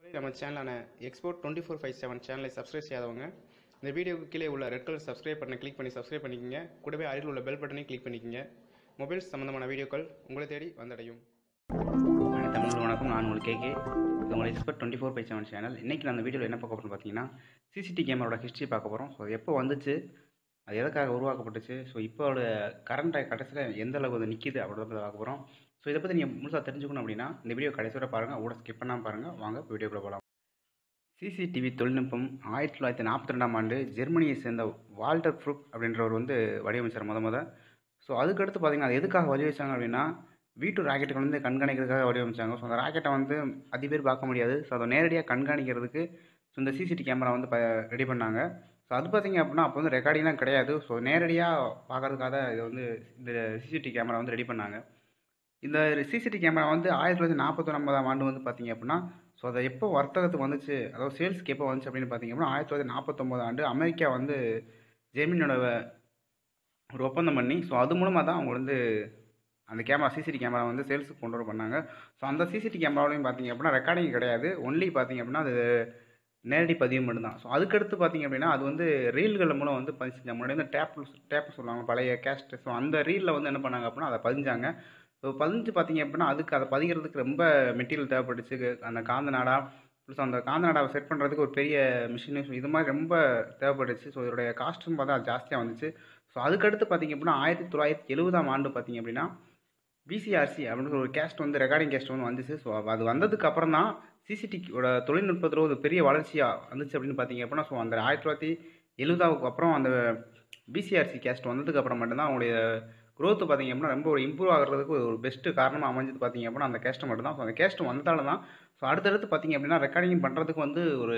நம்ம சேனலான expert twenty four by seven சேனலை சப்ஸ்கிரைப் செய்யாதவங்க இந்த வீடியோவுக்கு கீழே உள்ள ரெட் கலர் சப்ஸ்கிரைப் பட்டனை கிளிக் பண்ணி சப்ஸ்கிரைப் பண்ணிக்கங்க கூடவே அருகில் உள்ள பெல் பட்டனையும் கிளிக் பண்ணிக்கங்க மொபைல்ஸ் சம்பந்தமான வீடியோக்கள் உங்களை தேடி வந்தடையும் அனைத்து தமிழ் வணக்கம் நான் உங்களுக்கு கேகே இது உங்கள் expert twenty four by seven channel இன்றைக்கி நான் அந்த வீடியோவில் என்ன பார்க்க போகிறோம் பார்த்தீங்கன்னா சிசிடி கேமரோட ஹிஸ்ட்ரி பார்க்க போகிறோம் ஸோ எப்போ வந்துச்சு அது எதுக்காக உருவாக்கப்பட்டுச்சு ஸோ இப்போட கரண்ட் கடைசியில் எந்த அளவுக்கு வந்து நிற்கிது அப்படின்றத பார்க்க போகிறோம் ஸோ இதை பற்றி நீங்கள் முழுசாக தெரிஞ்சுக்கணும் அப்படின்னா இந்த வீடியோ கடைசி வரை பாருங்கள் கூட ஸ்கிப் பண்ணாமல் பாருங்கள் வாங்க வீடியோக்குள்ளே போகலாம் சிசிடிவி தொழில்நுட்பம் ஆயிரத்தி தொள்ளாயிரத்தி நாற்பத்தி ரெண்டாம் ஆண்டு ஜெர்மனியை சேர்ந்த வால்டர் ப்ரூப் அப்படின்றவர் வந்து வடிவமைச்சார் முத முத ஸோ அதுக்கடுத்து பார்த்தீங்கன்னா அது எதுக்காக வடிவமைச்சாங்க அப்படின்னா வீட்டு ராக்கெட்டுகள் வந்து கண்காணிக்கிறதுக்காக வடிவமைச்சாங்க ஸோ அந்த ராக்கெட்டை வந்து அதிக பேர் பார்க்க முடியாது ஸோ அதை நேரடியாக கண்காணிக்கிறதுக்கு ஸோ இந்த சிசிடி கேமரா வந்து ப ரெடி பண்ணாங்க ஸோ அது பார்த்தீங்க அப்படின்னா அப்போ வந்து ரெக்கார்டிங்லாம் கிடையாது ஸோ நேரடியாக பார்க்கறதுக்காக இது வந்து இந்த சிசிடி கேமரா வந்து ரெடி பண்ணாங்க இந்த சிசிடி கேமரா வந்து ஆயிரத்தி தொள்ளாயிரத்தி நாற்பத்தொன்பதாம் ஆண்டு வந்து பார்த்தீங்க அப்படின்னா ஸோ அதை எப்போ வர்த்தகத்துக்கு வந்துச்சு அதாவது சேல்ஸ்க்கு எப்போ வந்துச்சு அப்படின்னு பார்த்தீங்க அப்படின்னா ஆயிரத்தி தொள்ளாயிரத்தி நாற்பத்தொம்போது ஆண்டு அமெரிக்கா வந்து ஜெர்மனியோட ஒரு ஒப்பந்தம் பண்ணி ஸோ அது மூலமாக தான் அவங்க வந்து அந்த கேமரா சிசிடி கேமரா வந்து சேல்ஸுக்கு கொண்டு வர பண்ணாங்க ஸோ அந்த சிசிடி கேமராவிலையும் பார்த்தீங்க அப்படின்னா ரெக்கார்டிங் கிடையாது ஒன்லி பார்த்தீங்க அப்படின்னா அது நேரடி பதிவு மட்டும்தான் ஸோ அதுக்கடுத்து பார்த்தீங்க அப்படின்னா அது வந்து ரீல்கள் மூலம் வந்து பதிவு செஞ்சாங்க முன்னாடி வந்து டேப் டேப் சொல்லுவாங்க பழைய கேஸ்ட் ஸோ அந்த ரீலில் வந்து என்ன பண்ணாங்க அப்படின்னா அதை பதிஞ்சாங்க ஸோ பதிஞ்சு பார்த்தீங்க அப்படின்னா அதுக்கு அதை பதிகிறதுக்கு ரொம்ப மெட்டீரியல் தேவைப்பட்டுச்சு அந்த காந்த நாடா ப்ளஸ் அந்த காந்த நாடாவை செட் பண்ணுறதுக்கு ஒரு பெரிய மிஷினு ஸோ இது மாதிரி ரொம்ப தேவைப்பட்டுச்சு ஸோ இதோடைய காஸ்ட்டும் பார்த்தா ஜாஸ்தியாக வந்துச்சு ஸோ அதுக்கடுத்து பார்த்தீங்க அப்படின்னா ஆயிரத்தி தொள்ளாயிரத்தி எழுபதாம் ஆண்டு பார்த்தீங்க அப்படின்னா பிசிஆர்சி அப்படின்ற ஒரு கேஸ்ட் வந்து ரெக்கார்டிங் கேஸ்ட் வந்து வந்துச்சு ஸோ அது வந்ததுக்கு அப்புறம் தான் சிசிடிவோட தொழில்நுட்பத்தில் ஒரு பெரிய வளர்ச்சியாக வந்துச்சு அப்படின்னு பார்த்தீங்க அப்படின்னா ஸோ அந்த ஆயிரத்தி தொள்ளாயிரத்தி எழுபதாவுக்கு அப்புறம் அந்த பிசிஆர்சி கேஸ்ட் வந்ததுக்கு அப்புறம் மட்டும்தான் அவங்களுடைய growth பார்த்தீங்க அப்படின்னா ரொம்ப ஒரு இம்ப்ரூவ் ஆகிறதுக்கு ஒரு பெஸ்ட்டு காரணமாக அமைஞ்சது பார்த்தீங்க அப்படின்னா அந்த கேஸ்ட் மட்டும் தான் ஸோ அந்த கேஸ்ட் வந்ததால தான் ஸோ அடுத்தடுத்து பார்த்தீங்க அப்படின்னா ரெக்கார்டிங் பண்ணுறதுக்கு வந்து ஒரு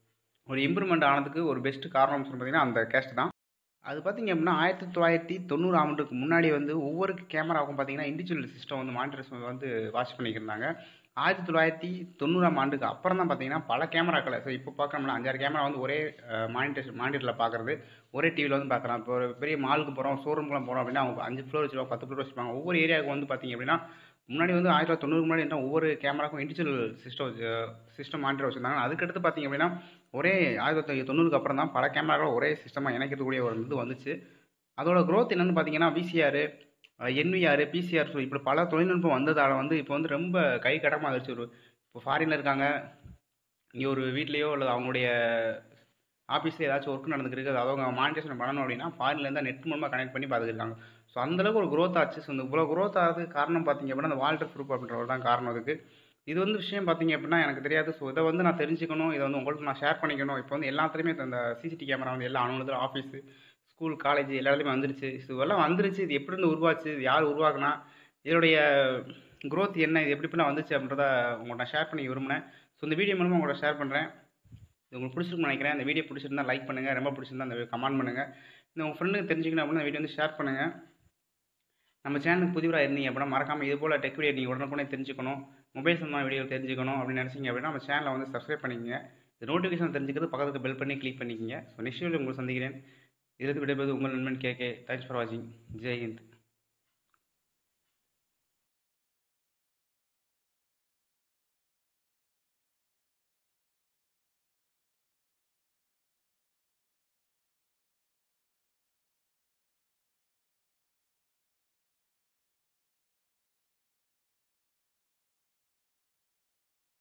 ஒரு இம்ப்ரூவ்மெண்ட் ஆனதுக்கு ஒரு பெஸ்ட்டு காரணம் சொல்லி பார்த்தீங்கன்னா அந்த கேஸ்ட் தான் அது பார்த்தீங்க அப்படின்னா ஆயிரத்தி தொள்ளாயிரத்தி தொண்ணூறு ஆண்டுக்கு முன்னாடி வந்து ஒவ்வொரு கேமராவுக்கும் பார்த்தீங்கன்னா இண்டிவிஜுவல் சிஸ்டம் வந்து மானிட்டர்ஸ் வந்து வாட்ச் பண்ணிக்கிருந்தாங்க ஆயிரத்தி தொள்ளாயிரத்தி தொண்ணூறாம் ஆண்டுக்கு அப்புறம் தான் பார்த்தீங்கன்னா பல கேமராக்களை ஸோ இப்போ பார்க்கணும்னா அஞ்சாறு கேமரா வந்து ஒரே மானிட்டர் மானிட்டரில் பார்க்குறது ஒரே டிவியில் வந்து பார்க்கலாம் இப்போ ஒரு பெரிய மாலுக்கு போகிறோம் ஷோரூம்க்குலாம் போகிறோம் அப்படின்னா அவங்க அஞ்சு ஃப்ளோர் வச்சுருவாங்க பத்து ஃப்ளோர் வச்சுருப்பாங்க ஒவ்வொரு ஏரியாவுக்கு வந்து பார்த்தீங்க அப்படின்னா முன்னாடி வந்து ஆயிரத்தி தொள்ளாயிரத்தி தொண்ணூறு முன்னாடி என்ன ஒவ்வொரு கேமராக்கும் இண்டிவிஜுவல் சிஸ்டம் சிஸ்டம் மானிட்டர் வச்சுருந்தாங்க அதுக்கடுத்து பார்த்தீங்க அப்படின்னா ஒரே ஆயிரத்தி தொள்ளாயிரத்தி தொண்ணூறுக்கு அப்புறம் தான் பல கேமராக்கள் ஒரே சிஸ்டமாக இணைக்கக்கூடிய ஒரு இது வந்துச்சு அதோட growth என்னென்னு பார்த்தீங்கன்னா விசிஆர் என்விஆர் பிசிஆர் ஸோ இப்படி பல தொழில்நுட்பம் வந்ததால் வந்து இப்போ வந்து ரொம்ப கை கடமாக இருந்துச்சு ஒரு இப்போ ஃபாரினில் இருக்காங்க இங்கே ஒரு வீட்லேயோ அல்லது அவங்களுடைய ஆஃபீஸில் ஏதாச்சும் ஒர்க் நடந்துருக்கு அது அவங்க மானிட்டேஷன் பண்ணணும் அப்படின்னா ஃபாரின்லேருந்து நெட் மூலமாக கனெக்ட் பண்ணி பார்த்துருக்காங்க ஸோ அந்தளவுக்கு ஒரு growth ஆச்சு ஸோ இந்த இவ்வளோ growth ஆகிறதுக்கு காரணம் பார்த்தீங்க அப்படின்னா அந்த வால்டர் ப்ரூப் அப்படின்றவர் தான் காரணம் அதுக்கு இது வந்து விஷயம் பார்த்தீங்க அப்படின்னா எனக்கு தெரியாது ஸோ இதை வந்து நான் தெரிஞ்சுக்கணும் இதை வந்து உங்கள்கிட்ட நான் ஷேர் பண்ணிக்கணும் இப்போ வந்து எல்லாத்துலேயுமே இந்த சிசிடி கேமரா வந்து எல்லா அலுவலகத்தில் ஆஃபீஸு ஸ்கூல் காலேஜ் எல்லா இடத்துலையுமே வந்துருச்சு ஸோ இதெல்லாம் வந்துருச்சு இது எப்படி இருந்து உருவாச்சு இது யார் உருவாக்குனா இதோடைய growth என்ன இது எப்படி எப்படிலாம் வந்துச்சு அப்படின்றத உங்கள்கிட்ட நான் ஷேர் பண்ணி விரும்பினேன் ஸோ இந்த வீடியோ மூலமாக உங்கள்கிட்ட ஷேர் பண்ணுறேன் இது உங்களுக்கு பிடிச்சிருக்குன்னு நினைக்கிறேன் இந்த வீடியோ பிடிச்சிருந்தா லைக் பண்ணுங்கள் ரொம்ப பிடிச்சிருந்தா அந்த கமெண்ட் பண்ணுங்கள் இந்த உங்கள் ஃப்ரெண்டுக்கு தெரிஞ்சுக்கணும் அப்படின்னா இந்த வீடியோ வந்து ஷேர் பண்ணுங்கள் நம்ம சேனலுக்கு புதிவராக இருந்தீங்க அப்படின்னா மறக்காமல் இது போல் டெக் வீடியோ நீங்கள் உடனுக்குடனே தெரிஞ்சுக்கணும் மொபைல் சம்பந்தமான வீடியோ தெரிஞ்சுக்கணும் அப்படின்னு நினச்சிங்க அப்படின்னா நம்ம சேனலை வந்து சப்ஸ்கிரைப் பண்ணிக்கங்க இந்த நோட்டிஃபிகேஷன் தெரிஞ்சுக்கிறது பக்கத்துக்கு பெல் பண்ணி கிளிக் பண்ணிக்கங்க ஸோ நெக்ஸ்ட் வீடியோ உங்களுக்கு சந்திக்கிறேன் இதிலிருந்து விடைபெறுவது உங்கள் நண்பன் கேகே தேங்க்ஸ் ஃபார் வாட்சிங் ஜெய் ஹிந்த்